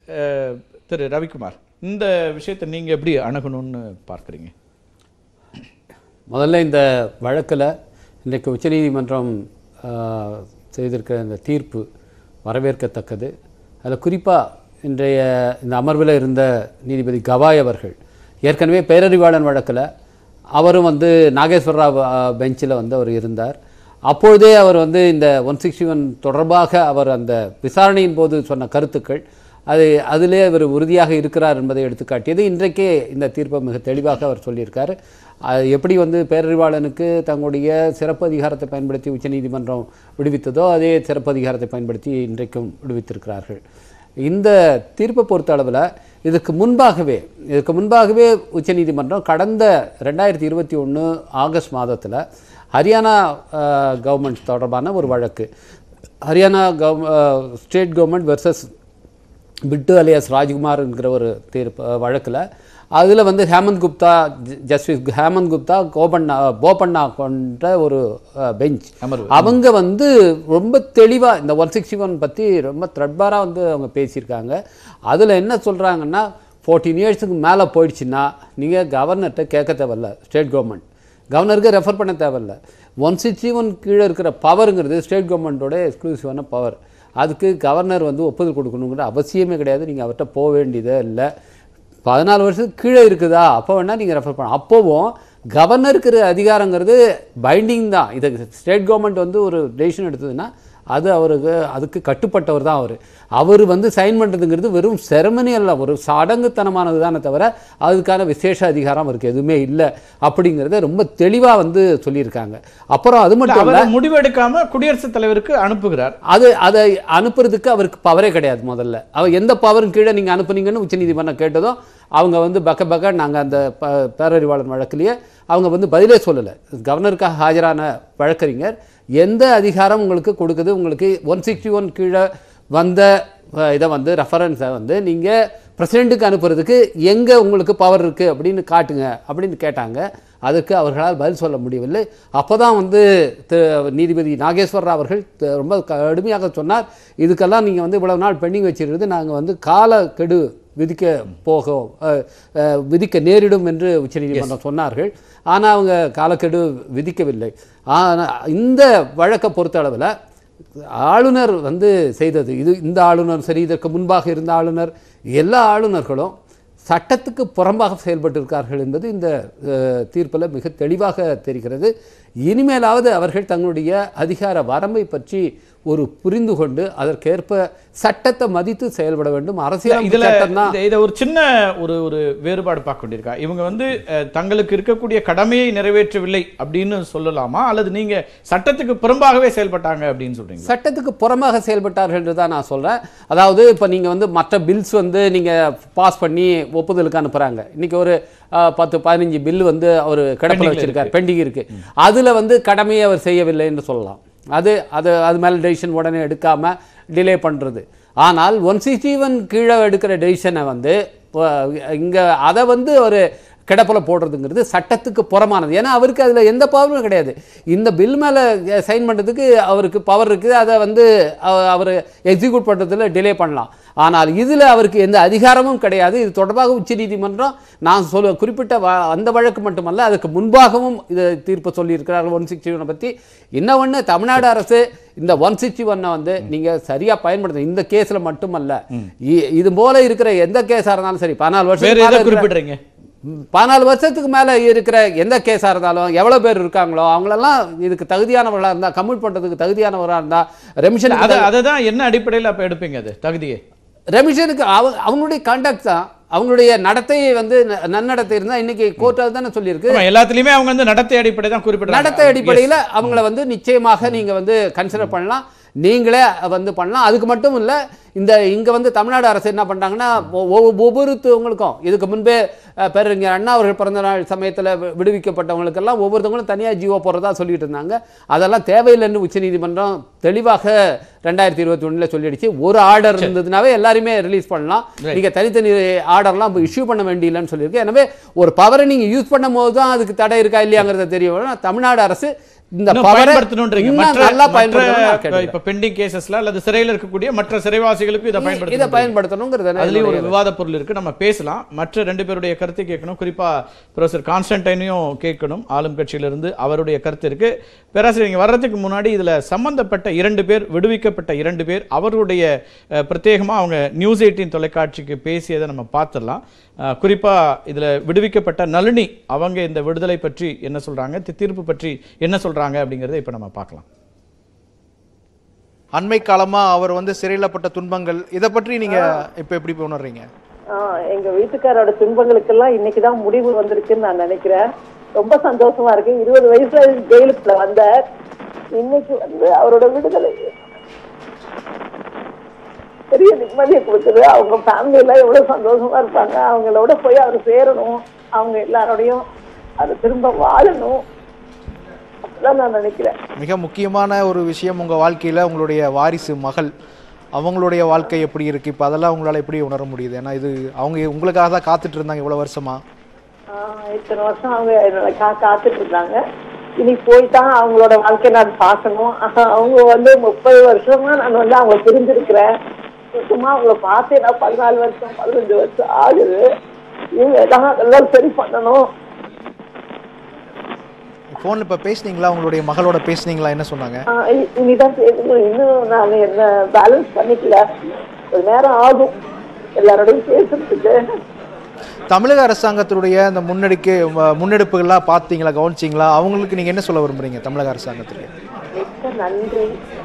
அஹ், திரு ரவிக்குமார் இந்த விஷயத்தை நீங்க எப்படி அணுகணும்னு பார்க்குறீங்க முதல்ல இந்த வழக்கில் இன்றைக்கு உச்சநீதிமன்றம் ஆஹ், செய்திருக்கிற இந்த தீர்ப்பு வரவேற்கத்தக்கது அதில் குறிப்பாக இன்றைய இந்த அமர்வில் இருந்த நீதிபதி கவாய் அவர்கள் ஏற்கனவே பேரறிவாளன் வழக்கில் அவரும் வந்து நாகேஸ்வர ராவ் பெஞ்சில் வந்து அவர் இருந்தார் அப்பொழுதே அவர் வந்து இந்த ஒன் சிக்ஸ்டி ஒன் தொடர்பாக அவர் அந்த விசாரணையின் போது சொன்ன கருத்துக்கள் அது அதிலே அவர் உறுதியாக இருக்கிறார் என்பதை எடுத்துக்காட்டியது இன்றைக்கே இந்த தீர்ப்பை மிக தெளிவாக அவர் சொல்லியிருக்காரு அது எப்படி வந்து பேரறிவாளனுக்கு தங்களுடைய சிறப்பு அதிகாரத்தை பயன்படுத்தி உச்சநீதிமன்றம் விடுவித்ததோ அதே சிறப்பு அதிகாரத்தை பயன்படுத்தி இன்றைக்கும் விடுவித்திருக்கிறார்கள் இந்த தீர்ப்பை பொறுத்த அளவில் இதுக்கு முன்பாகவே இதுக்கு முன்பாகவே உச்சநீதிமன்றம் கடந்த ரெண்டாயிரத்தி இருபத்தி ஒன்று ஆகஸ்ட் மாதத்தில் ஹரியானா கவர்மெண்ட் தொடர்பான ஒரு வழக்கு Haryana gov state government versus Bittu alias ராஜ்குமார்ங்கிற ஒரு தீர்ப்பு வழக்கில் அதில் வந்து ஹேமந்த் குப்தா ஜ- ஜஸ்டிஸ் ஹேமந்த் குப்தா கோபண்ணா போபண்ணா கொண்ட ஒரு பெஞ்ச் அமர்வு. அவங்க வந்து ரொம்ப தெளிவாக இந்த ஒன் சிக்ஸ்டி ஒன் பற்றி ரொம்ப த்ரெட்பாராக வந்து அவங்க பேசியிருக்காங்க அதில் என்ன சொல்கிறாங்கன்னா ஃபோர்டீன் இயர்ஸுக்கு மேலே போயிடுச்சுன்னா நீங்கள் கவர்னர்கிட்ட கேட்க தேவையில்ல ஸ்டேட் கவர்மெண்ட் கவர்னருக்கு ரெஃபர் பண்ண தேவையில்ல ஒன் சிக்ஸ்டி ஒன் கீழே இருக்கிற பவருங்கிறது ஸ்டேட் கவர்மெண்ட்டோட எக்ஸ்க்ளூசிவான பவர் அதுக்கு கவர்னர் வந்து ஒப்புதல் கொடுக்கணுங்கிற அவசியமே கிடையாது நீங்கள் அவர்கிட்ட போக வேண்டியதே இல்லை பதினாலு வருஷத்துக்கு கீழே இருக்குதா அப்போ வேணால் நீங்கள் ரெஃபர் பண்ணலாம் அப்போவும் கவர்னருக்கு இருக்கிற அதிகாரங்கிறது பைண்டிங் தான் இது ஸ்டேட் கவர்மெண்ட் வந்து ஒரு டெசிஷன் எடுத்ததுன்னா அது அவருக்கு அதுக்கு கட்டுப்பட்டவர் தான் அவர் அவர் வந்து சைன் பண்ணுறதுங்கிறது வெறும் செரமனி அல்ல ஒரு சடங்குத்தனமானது தானே தவிர அதுக்கான விசேஷ அதிகாரம் அவருக்கு எதுவுமே இல்லை அப்படிங்கிறத ரொம்ப தெளிவாக வந்து சொல்லியிருக்காங்க அப்புறம் அது மட்டும் இல்லை அவர் முடிவெடுக்காம குடியரசுத் தலைவருக்கு அனுப்புகிறார் அது அதை அனுப்புறதுக்கு அவருக்கு பவரே கிடையாது முதல்ல அவர் எந்த பவரும் கீழே நீங்கள் அனுப்புனீங்கன்னு உச்சநீதிமன்றம் கேட்டதும் அவங்க வந்து பக்க பக்க நாங்கள் அந்த ப பேரறிவாளன் வழக்கிலேயே அவங்க வந்து பதிலே சொல்லலை கவர்னருக்காக ஆஜரான வழக்கறிஞர் எந்த அதிகாரம் உங்களுக்கு கொடுக்குது உங்களுக்கு ஒன் சிக்ஸ்டி ஒன் கீழே வந்த அஹ், இதை வந்து ரெஃபரன்ஸை வந்து நீங்கள் பிரசிடெண்ட்டுக்கு அனுப்புறதுக்கு எங்கே உங்களுக்கு பவர் இருக்குது அப்படின்னு காட்டுங்க அப்படின்னு கேட்டாங்க அதுக்கு அவர்களால் பதில் சொல்ல முடியவில்லை அப்போ தான் வந்து தி- நீதிபதி நாகேஸ்வர ராவ் அவர்கள் த- ரொம்ப கடுமையாக சொன்னார் இதுக்கெல்லாம் நீங்கள் வந்து இவ்வளவு நாள் பெண்டிங் வச்சிருக்கிறது நாங்கள் வந்து கால கெடு விதிக்க போகும் அஹ், அஹ், விதிக்க நேரிடும் என்று உச்சநீதிமன்றம் சொன்னார்கள் ஆனால் அவங்க காலக்கெடு விதிக்கவில்லை ஆனால் இந்த வழக்கை பொறுத்தளவில் ஆளுநர் வந்து செய்தது இது இந்த ஆளுநர் சரி இதற்கு முன்பாக இருந்த ஆளுநர் எல்லா ஆளுநர்களும் சட்டத்துக்கு புறம்பாக செயல்பட்டிருக்கார்கள் என்பது இந்த தீர்ப்பில் மிக தெளிவாக தெரிகிறது இனிமேலாவது அவர்கள் தங்களுடைய அதிகார வரம்பை பற்றி ஒரு புரிந்து கொண்டு அதற்கேற்ப சட்டத்தை மதித்து செயல்பட வேண்டும் அரசியல் இதுல சட்டம் தான் இத- இத ஒரு சின்ன ஒரு ஒரு வேறுபாடு பார்க்க வேண்டியிருக்கா இவங்க வந்து அஹ், தங்களுக்கு இருக்கக்கூடிய கடமையை நிறைவேற்றவில்லை அப்படின்னு சொல்லலாமா அல்லது நீங்க சட்டத்துக்கு புறம்பாகவே செயல்பட்டாங்க அப்படின்னு சொல்றீங்க சட்டத்துக்கு புறமாக செயல்பட்டார்கள் என்று தான் நான் சொல்கிறேன் அதாவது இப்போ நீங்கள் வந்து மற்ற பில்ஸ் வந்து நீங்கள் பாஸ் பண்ணி ஒப்புதலுக்கு அனுப்புகிறாங்க இன்றைக்கி ஒரு அஹ், பத்து பதினஞ்சு பில் வந்து அவர் கிடப்பில் Pending-ல வச்சிருக்கார் பெண்டிங் இருக்குது அதில் வந்து கடமையை அவர் செய்யவில்லை என்று சொல்லலாம் அது அது அது மேலே டெசிஷன் உடனே எடுக்காமல் டிலே பண்ணுறது ஆனால் ஒன் சிக்ஸ்டி ஒன் கீழே எடுக்கிற டெசிஷனை வந்து இங்கே அதை வந்து ஒரு கிடப்பில் போடுறதுங்கிறது சட்டத்துக்கு புறமானது ஏன்னா அவருக்கு அதில் எந்த பவரும் கிடையாது இந்த பில் மேலே சைன் பண்ணுறதுக்கு அவருக்கு பவர் இருக்குது அதை வந்து அவர் எக்ஸிக்யூட் பண்ணுறதுல டிலே பண்ணலாம் ஆனால் இதில் அவருக்கு எந்த அதிகாரமும் கிடையாது இது தொடர்பாக உச்சநீதிமன்றம் நான் சொல்ல குறிப்பிட்ட வ- அந்த வழக்கு மட்டுமல்ல அதுக்கு முன்பாகவும் இது தீர்ப்பு சொல்லியிருக்கிறார்கள் ஒன் சிக்ஸ்டி ஒனை பற்றி இன்னொன்று தமிழ்நாடு அரசு இந்த ஒன் சிக்ஸ்டி ஒன்னை வந்து நீங்கள் சரியாக பயன்படுத்த இந்த கேஸில் மட்டுமல்ல இ- இது போல இருக்கிற எந்த கேஸாக இருந்தாலும் சரி பதினாலு வேற வருஷம் எதை குறிப்பிடுறீங்க ம், பதினாலு வருஷத்துக்கு மேலே இருக்கிற எந்த கேஸாக இருந்தாலும் எவ்வளோ பேர் இருக்காங்களோ அவங்களெல்லாம் இதுக்கு தகுதியானவர்களாக இருந்தால் கம்யூட் பண்ணுறதுக்கு தகுதியானவராக இருந்தால் ரெமிஷன் அதை அதை தான் என்ன அடிப்படையில் அப்ப எடுப்பீங்க அது தகுதியை ரெமிஷனுக்கு அவ அவங்களுடைய கான்டாக்ட் தான் அவங்களுடைய நடத்தையை வந்து ந- நன்னடத்தை இருந்தால் இன்னைக்கு கோர்ட் தானே சொல்லியிருக்கு ஆமா, எல்லாத்துலயுமே அவங்க வந்து நடத்தை அடிப்படை தான் குறிப்பிடுறாங்க நடத்தை அடிப்படையில் அவங்கள வந்து நிச்சயமாக நீங்க வந்து கன்சிடர் பண்ணலாம் நீங்களே வந்து பண்ணலாம் அதுக்கு மட்டும் இல்லை இந்த இங்க வந்து தமிழ்நாடு அரசு என்ன பண்றாங்கன்னா ஒ- ஒ- ஒவ்வொருத்தவங்களுக்கும் இதுக்கு முன்பே அஹ், பேரறிஞர் அண்ணா அவர்கள் பிறந்த நாள் சமயத்தில் விடுவிக்கப்பட்டவங்களுக்கெல்லாம் ஒவ்வொருத்தவங்களும் தனியாக ஜீவோ போடுறதா சொல்லிட்டு இருந்தாங்க அதெல்லாம் தேவையில்லைன்னு உச்சநீதிமன்றம் தெளிவாக ரெண்டாயிரத்தி இருபத்தி ஒண்ணுல சொல்லிடுச்சு ஒரு ஆர்டர் இருந்ததுனாவே எல்லாருமே ரிலீஸ் பண்ணலாம் நீங்க தனித்தனி ஆர்டர்லாம் இஷ்யூ பண்ண வேண்டியில்லைன்னு சொல்லியிருக்கு எனவே ஒரு பவரை நீங்க யூஸ் பண்ணும் போது தான் அதுக்கு தடை இருக்கா இல்லையாங்கிறத தெரிய வரும். தமிழ்நாடு அரசு இந்த இன்னும் பவரை பயன்படுத்தணுன்றீங்க. இன்னும் மற்ற நல்லா மற்ற, பயன்படுத்தணும்னு நான் இப்ப கேட்டுக்கிறேன். பெண்டிங் கேசஸ்ல அல்லது சிறையில் இருக்கக்கூடிய மற்ற சிறைவாசிகளுக்கு இதை இதை பயன்படுத்த பயன்படுத்தணுங்கிறது அதுலயும் ஒரு என்னுடைய- விவாத பொருள் இருக்கு நம்ம பேசலாம் மற்ற ரெண்டு பேருடைய கருத்தை கேட்கணும் குறிப்பா ப்ரொஃபசர் கான்ஸ்டன்டைனையும் கேட்கணும் ஆளும் கட்சியிலிருந்து அவருடைய கருத்து இருக்கு பேராசிரியர் இங்க வர்றதுக்கு முன்னாடி இதுல சம்பந்தப்பட்ட இரண்டு பேர் விடுவிக்கப்பட்ட இரண்டு பேர் அவருடைய அஹ், பிரத்யேகமா அவங்க நியூஸ் எயிட்டின் தொலைக்காட்சிக்கு பேசியதை நம்ம பார்த்துடலாம் அஹ், குறிப்பா இதுல விடுவிக்கப்பட்ட நளினி அவங்க இந்த விடுதலை பற்றி என்ன சொல்றாங்க தி- தீர்ப்பு பற்றி என்ன சொல்றாங்க அப்படிங்கறத இப்ப நம்ம பார்க்கலாம் அண்மை காலமா அவர் வந்து சிறையிலப்பட்ட துன்பங்கள் இதை பற்றி நீங்க இப்ப எப்படி உணர்றீங்க ஆஹ் எங்க வீட்டுக்காரோட துன்பங்களுக்கெல்லாம் இன்னைக்கு தான் முடிவு வந்திருக்குன்னு நான் நினைக்கிறேன் ரொம்ப சந்தோஷமா இருக்கு இருபது வயசுல ஜெயிலுக்குள்ள வந்தார் இன்னைக்கு வந்து அவரோட விடுதலை பெரிய நிம்மதியை கொடுக்குது அவங்க ஃபேமிலி எல்லாம் எவ்வளவு சந்தோஷமா இருப்பாங்க அவங்களோட போய் அவர் சேரணும் அவங்க எல்லாரோடையும் அது திரும்ப வாழணும் அப்படிதான் நான் நினைக்கிறேன் மிக முக்கியமான ஒரு விஷயம் உங்க வாழ்க்கையில உங்களுடைய வாரிசு மகள் அவங்களுடைய வாழ்க்கை எப்படி இருக்கு இப்ப அதெல்லாம் உங்களால எப்படி உணர முடியுது ஏன்னா இது அவங்க உங்களுக்காக தான் காத்துட்டு இருந்தாங்க இவ்வளவு வருஷமா ஆஹ் இத்தனை வருஷம் அவங்க என்னோட கா காத்துட்டு இருந்தாங்க இனி போய் தான் அவங்களோட வாழ்க்கை நான் பார்க்கணும் ஆஹ் அவங்க வந்து முப்பது வருஷமா நான் வந்து அவங்க பிரிஞ்சிருக்கிறேன் சுத்தமா அவங்கள பார்த்தே நான் பதினாலு வருஷம் பதினஞ்சு வருஷம் ஆகுது இவங்க தான் எல்லாம் சரி பண்ணணும் போன்ல இப்ப பேசுனீங்களா உங்களுடைய மகளோட பேசுனீங்களா என்ன சொன்னாங்க ஆஹ் இ- இனிதான் பேசணும் இன்னும் நான் என்ன பேலன்ஸ் பண்ணிக்கல ஒரு நேரம் ஆகும் எல்லாரோடையும் பேசுறதுக்கு தமிழக அரசாங்கத்தினுடைய அந்த முன்னெடுக்க ம- முன்னெடுப்புகள்லாம் பார்த்தீங்களா கவனிச்சிங்களா அவங்களுக்கு நீங்க என்ன சொல்ல விரும்புறீங்க தமிழக அரசாங்கத்துக்கு மிக்க நன்றி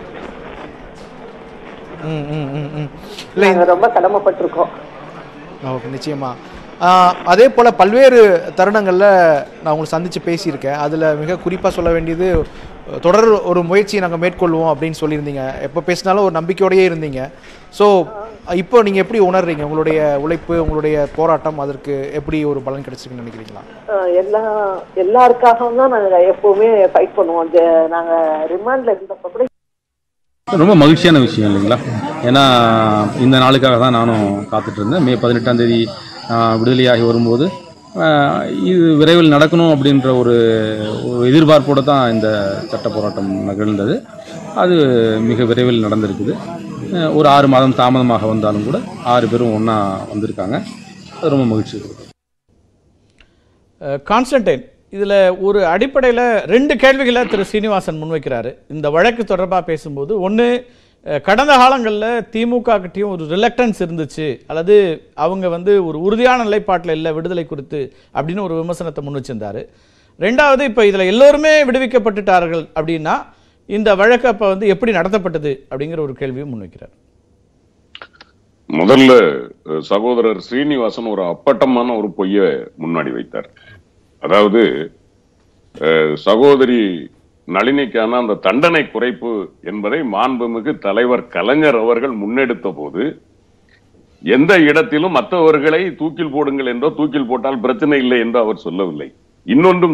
ம் ம் ம் ம் இல்லை நாங்க ரொம்ப கடமைப்பட்டிருக்கோம் ஓகே நிச்சயமா ஆஹ் அதே போல் பல்வேறு தருணங்களில் நான் உங்களை சந்தித்து பேசியிருக்கேன் அதில் மிக குறிப்பாக சொல்ல வேண்டியது தொடர் ஒரு முயற்சியை நாங்கள் மேற்கொள்வோம் அப்படின்னு சொல்லியிருந்தீங்க எப்போ பேசினாலும் ஒரு நம்பிக்கையோடயே இருந்தீங்க ஸோ இப்போ நீங்கள் எப்படி உணர்றீங்க உங்களுடைய உழைப்பு உங்களுடைய போராட்டம் அதற்கு எப்படி ஒரு பலன் கிடைச்சிருக்குன்னு நினைக்கிறீங்களா ஆஹ் எல்லா எல்லாருக்காகவும் தான் நாங்க எப்பவுமே ஃபைட் பண்ணுவோம் இந்த நாங்க ரிமாண்ட்ல இருந்தப்ப கூட ரொம்ப மகிழ்ச்சியான விஷயம் இல்லைங்களா ஏன்னா இந்த நாளுக்காக தான் நானும் காத்துட்டு இருந்தேன் மே பதினெட்டாம் தேதி ஆஹ், விடுதலையாகி வரும்போது ஆஹ், இது விரைவில் நடக்கணும் அப்படின்ற ஒரு ஒரு எதிர்பார்ப்போடு தான் இந்த சட்ட போராட்டம் நிகழ்ந்தது அது மிக விரைவில் நடந்திருக்குது ஆஹ், ஒரு ஆறு மாதம் தாமதமாக வந்தாலும் கூட ஆறு பேரும் ஒன்றா வந்திருக்காங்க அது ரொம்ப மகிழ்ச்சி கொடுக்குது அஹ், கான்ஸ்டன்டைன் இதுல ஒரு அடிப்படையில ரெண்டு கேள்விகளை திரு சீனிவாசன் முன்வைக்கிறாரு இந்த வழக்கு தொடர்பா பேசும்போது ஒண்ணு அஹ், கடந்த காலங்கள்ல திமுக கிட்டயும் ஒரு ரிலக்டன்ஸ் இருந்துச்சு அல்லது அவங்க வந்து ஒரு உறுதியான நிலைப்பாட்டில் இல்லை விடுதலை குறித்து அப்படின்னு ஒரு விமர்சனத்தை முன் வச்சிருந்தாரு ரெண்டாவது இப்ப இதுல எல்லோருமே விடுவிக்கப்பட்டுட்டார்கள் அப்படின்னா இந்த வழக்கு அப்ப வந்து எப்படி நடத்தப்பட்டது அப்படிங்கிற ஒரு கேள்வியும் முன்வைக்கிறார் முதல்ல அஹ், சகோதரர் ஸ்ரீனிவாசன் ஒரு அப்பட்டமான ஒரு பொய்யை முன்னாடி வைத்தார் அதாவது அஹ், சகோதரி நளினிக்கான அந்த தண்டனை குறைப்பு என்பதை மாண்புமிகு தலைவர் கலைஞர் அவர்கள் முன்னெடுத்த போது எந்த இடத்திலும் மற்றவர்களை தூக்கில் போடுங்கள் என்றோ தூக்கில் போட்டால் பிரச்சனை இல்லை என்றோ அவர் சொல்லவில்லை இன்னொன்றும்